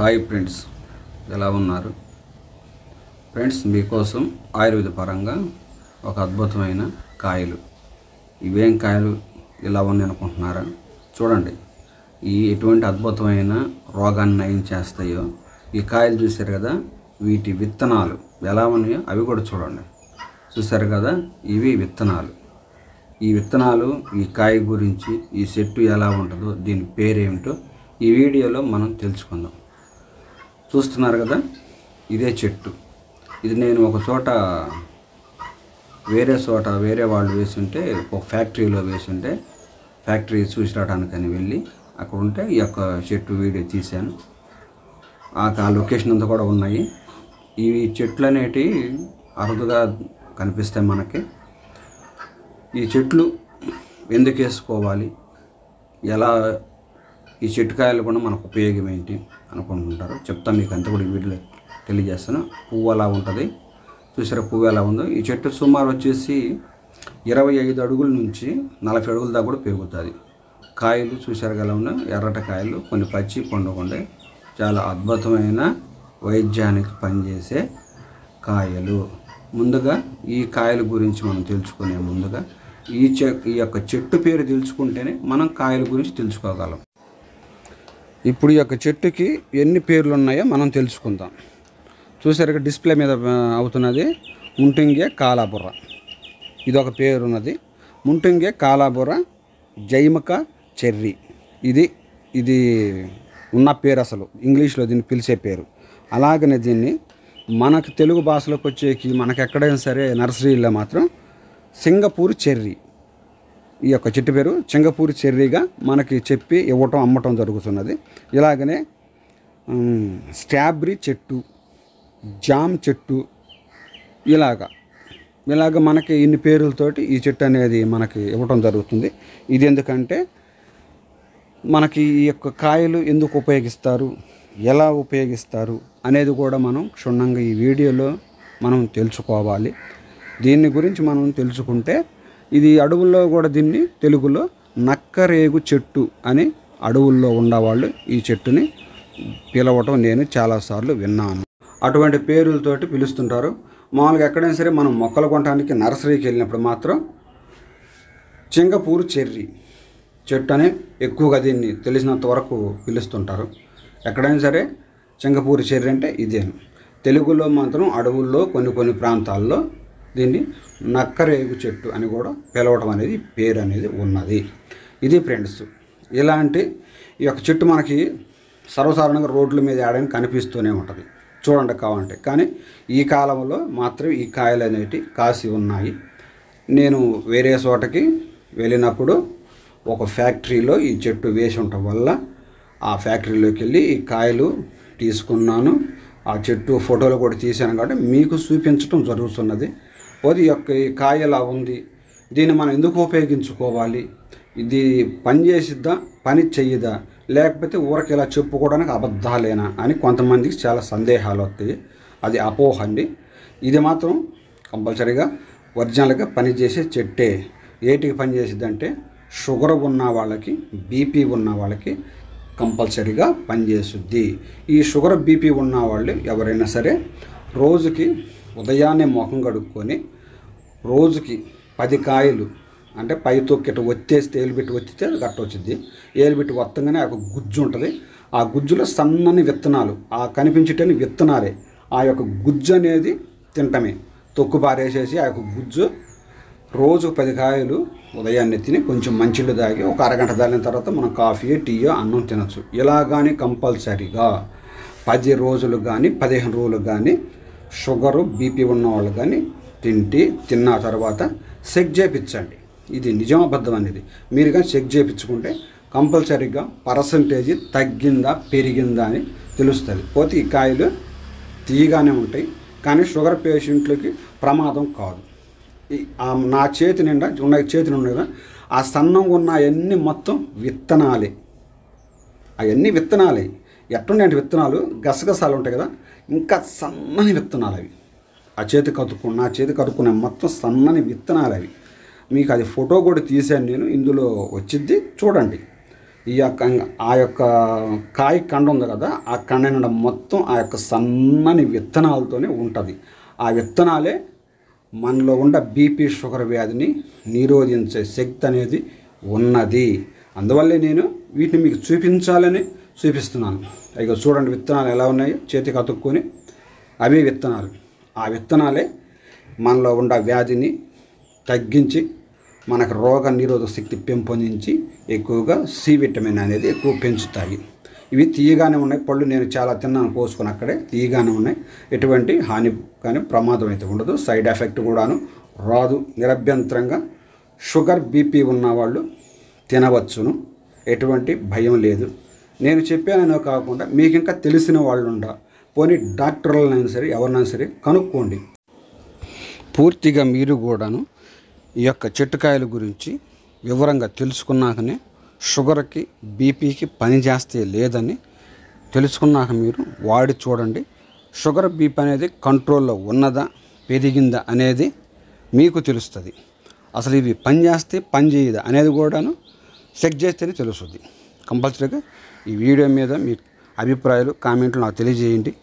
hi friends ఎలా ఉన్నారు friends మీకోసం ఆయుర్వేద పరంగా ఒక అద్భుతమైన కాయలు ఇవేం కాయలు ఇలా ఉన్నాయి అనుకుంటున్నారా చూడండి ఈ ఎటువంటి అద్భుతమైన రోగాన్ని నయం చేస్తాయో ఈ కాయలు చూశారు కదా వీటి విత్తనాలు ఎలా ఉన్నాయో అవి కూడా చూడండి చూశారు కదా ఇవి విత్తనాలు ఈ విత్తనాలు ఈ కాయ గురించి ఈ చెట్టు ఎలా ఉంటుందో దీని పేరేమిటో ఈ వీడియోలో మనం తెలుసుకుందాం చూస్తున్నారు కదా ఇదే చెట్టు ఇది నేను ఒక చోట వేరే చోట వేరే వాళ్ళు వేసుంటే ఒక ఫ్యాక్టరీలో వేసుంటే ఫ్యాక్టరీ చూసి రావడానికని వెళ్ళి అక్కడ ఉంటే ఈ యొక్క చెట్టు వీడియో తీశాను ఆ ఆ లొకేషన్ అంతా కూడా ఉన్నాయి ఈ చెట్లు అనేటివి అరుదుగా కనిపిస్తాయి మనకి ఈ చెట్లు ఎందుకు వేసుకోవాలి ఎలా ఈ చెట్టుకాయలు కూడా మనకు ఉపయోగం ఏంటి అనుకుంటుంటారు చెప్తాను మీకు అంతా కూడా ఈ వీడియోలో తెలియజేస్తాను పువ్వు అలా ఉంటుంది చూసారా పువ్వు ఎలా ఉందో ఈ చెట్టు సుమారు వచ్చేసి ఇరవై ఐదు అడుగుల నుంచి నలభై అడుగుల దాకా కూడా పెరుగుతుంది కాయలు చూసారు ఎలా ఉన్నాయి ఎర్రట కాయలు కొన్ని పచ్చి పండుకుండే చాలా అద్భుతమైన వైద్యానికి పనిచేసే కాయలు ముందుగా ఈ కాయల గురించి మనం తెలుసుకునే ముందుగా ఈ చె ఈ యొక్క చెట్టు పేరు తెలుసుకుంటేనే మనం కాయల గురించి తెలుసుకోగలం ఇప్పుడు ఈ యొక్క చెట్టుకి ఎన్ని పేర్లు ఉన్నాయో మనం తెలుసుకుందాం చూసారు డిస్ప్లే మీద ఆ, అవుతున్నది ముంటింగే కాలాబుర్ర ఇది ఒక పేరు ఉన్నది ముంటింగే కాలాబుర్ర జైమక చెర్రీ ఇది ఇది ఉన్న పేరు అసలు ఇంగ్లీష్లో దీన్ని పిలిచే పేరు అలాగనే దీన్ని మనకు తెలుగు భాషలోకి వచ్చేకి మనకు ఎక్కడైనా సరే నర్సరీలో మాత్రం సింగపూర్ చెర్రీ ఈ యొక్క చెట్టు పేరు సింగపూర్ చెర్రీగా మనకి చెప్పి ఇవ్వటం అమ్మటం జరుగుతున్నది ఇలాగనే ఉమ్, స్ట్రాబెర్రీ చెట్టు జామ్ చెట్టు ఇలాగా ఇలాగ మనకి ఇన్ని పేర్లతోటి ఈ చెట్టు అనేది మనకి ఇవ్వటం జరుగుతుంది ఇది ఎందుకంటే మనకి ఈ యొక్క కాయలు ఎందుకు ఉపయోగిస్తారు ఎలా ఉపయోగిస్తారు అనేది కూడా మనం క్షుణ్ణంగా ఈ వీడియోలో మనం తెలుసుకోవాలి దీని గురించి మనం తెలుసుకుంటే ఇది అడవుల్లో కూడా దీన్ని తెలుగులో నక్కరేగు చెట్టు అని అడవుల్లో ఉండేవాళ్ళు ఈ చెట్టుని పిలవటం నేను చాలాసార్లు విన్నాను అటువంటి పేర్లతోటి పిలుస్తుంటారు మామూలుగా ఎక్కడైనా సరే మనం మొక్కలు కొనడానికి నర్సరీకి వెళ్ళినప్పుడు మాత్రం చింగపూరు చెర్రీ చెట్టు అని ఎక్కువగా దీన్ని తెలిసినంత వరకు పిలుస్తుంటారు ఎక్కడైనా సరే చింగపూరి చెర్రీ అంటే ఇదే తెలుగులో మాత్రం అడవుల్లో కొన్ని కొన్ని ప్రాంతాల్లో దీన్ని నక్కరేగు చెట్టు అని కూడా పిలవడం అనేది పేరు అనేది ఉన్నది ఇది ఫ్రెండ్స్ ఇలాంటి ఈ యొక్క చెట్టు మనకి సర్వసాధారణంగా రోడ్ల మీద ఆడని కనిపిస్తూనే ఉంటుంది చూడండి కావాలంటే కానీ ఈ కాలంలో మాత్రం ఈ కాయలు అనేటివి కాసి ఉన్నాయి నేను వేరే చోటకి వెళ్ళినప్పుడు ఒక ఫ్యాక్టరీలో ఈ చెట్టు వేసి ఉండటం వల్ల ఆ ఫ్యాక్టరీలోకి వెళ్ళి ఈ కాయలు తీసుకున్నాను ఆ చెట్టు ఫోటోలు కూడా తీశాను కాబట్టి మీకు చూపించడం జరుగుతున్నది పోతే ఈ యొక్క ఈ కాయ ఎలా ఉంది దీన్ని మనం ఎందుకు ఉపయోగించుకోవాలి ఇది పని చేసిద్దా పని చెయ్యదా లేకపోతే ఊరికి ఇలా చెప్పుకోవడానికి అబద్ధాలేనా అని కొంతమందికి చాలా సందేహాలు వస్తాయి అది అపోహ అండి ఇది మాత్రం కంపల్సరీగా ఒరిజినల్గా పనిచేసే చెట్టే ఏటికి పనిచేసిద్దంటే షుగర్ ఉన్న వాళ్ళకి బీపీ ఉన్న వాళ్ళకి కంపల్సరీగా పనిచేస్తుంది ఈ షుగర్ బీపీ ఉన్న వాళ్ళు ఎవరైనా సరే రోజుకి ఉదయాన్నే ముఖం కడుక్కొని రోజుకి పది కాయలు అంటే పై తొక్కిట ఒత్తేస్తే ఏలు పెట్టి ఒత్తితే అది గట్ట వచ్చింది ఏలు పెట్టి వత్తంగానే ఒక గుజ్జు ఉంటుంది ఆ గుజ్జులో సన్నని విత్తనాలు ఆ కనిపించేటని విత్తనాలే ఆ యొక్క గుజ్జు అనేది తింటమే తొక్కు పారేసేసి ఆ యొక్క గుజ్జు రోజు పది కాయలు ఉదయాన్నే తిని కొంచెం మంచిళ్ళు తాగి ఒక అరగంట దాని తర్వాత మనం కాఫీ టీయో అన్నం తినచ్చు ఇలా కానీ కంపల్సరీగా పది రోజులు కానీ పదిహేను రోజులు కానీ షుగరు బీపీ ఉన్న వాళ్ళు కానీ తింటి తిన్న తర్వాత చెక్ చేయించండి ఇది నిజం అబద్ధం అనేది మీరు కానీ చెక్ చేయించుకుంటే కంపల్సరీగా పర్సంటేజ్ తగ్గిందా పెరిగిందా అని తెలుస్తుంది పోతే ఈ కాయలు తీయగానే ఉంటాయి కానీ షుగర్ పేషెంట్లకి ప్రమాదం కాదు ఈ- ఆ నా చేతి నిండా ఉన్న చేతి నిండా కదా, ఆ సన్నంగా ఉన్న అవన్నీ మొత్తం విత్తనాలే అవన్నీ విత్తనాలే ఎట్టుండే విత్తనాలు గసగసాలు ఉంటాయి కదా ఇంకా సన్నని విత్తనాలు అవి ఆ చేతి కతుక్కున్న నా చేతి కతుక్కున్న మొత్తం సన్నని విత్తనాలు అవి మీకు అది ఫోటో కూడా తీశాను నేను ఇందులో వచ్చిద్ది చూడండి ఈ యొక్క ఆ యొక్క కాయ కండ ఉంది కదా ఆ కండ నిండా మొత్తం ఆ యొక్క సన్నని విత్తనాలతోనే ఉంటుంది ఆ విత్తనాలే మనలో ఉన్న బీపీ షుగర్ వ్యాధిని నిరోధించే శక్తి అనేది ఉన్నది అందువల్లే నేను వీటిని మీకు చూపించాలని చూపిస్తున్నాను ఇక చూడండి విత్తనాలు ఎలా ఉన్నాయో చేతికి అతుక్కొని అవే విత్తనాలు ఆ విత్తనాలే మనలో ఉన్న వ్యాధిని తగ్గించి మనకు రోగ నిరోధక శక్తి పెంపొందించి ఎక్కువగా సి విటమిన్ అనేది ఎక్కువ పెంచుతాయి ఇవి తీయగానే ఉన్నాయి పళ్ళు నేను చాలా తిన్నాను కోసుకుని అక్కడే తీయగానే ఉన్నాయి ఎటువంటి హాని కానీ ప్రమాదం అయితే ఉండదు సైడ్ ఎఫెక్ట్ కూడాను రాదు నిరభ్యంతరంగా షుగర్ బీపీ ఉన్నవాళ్ళు తినవచ్చును ఎటువంటి భయం లేదు నేను చెప్పానో కాకుండా మీకు ఇంకా తెలిసిన వాళ్ళు ఉండ పోనీ డాక్టర్లనైనా సరే ఎవరినైనా సరే కనుక్కోండి పూర్తిగా మీరు కూడాను ఈ యొక్క చెట్టుకాయల గురించి వివరంగా తెలుసుకున్నాకనే షుగర్కి బీపీకి పని చేస్తే లేదని తెలుసుకున్నాక మీరు వాడి చూడండి షుగర్ బీపీ అనేది కంట్రోల్లో ఉన్నదా పెరిగిందా అనేది మీకు తెలుస్తుంది అసలు ఇవి పని చేస్తే పని చేయదా అనేది కూడాను చెక్ చేస్తేనే తెలుస్తుంది కంపల్సరీగా ఈ వీడియో మీద మీ అభిప్రాయాలు కామెంట్లు నాకు తెలియజేయండి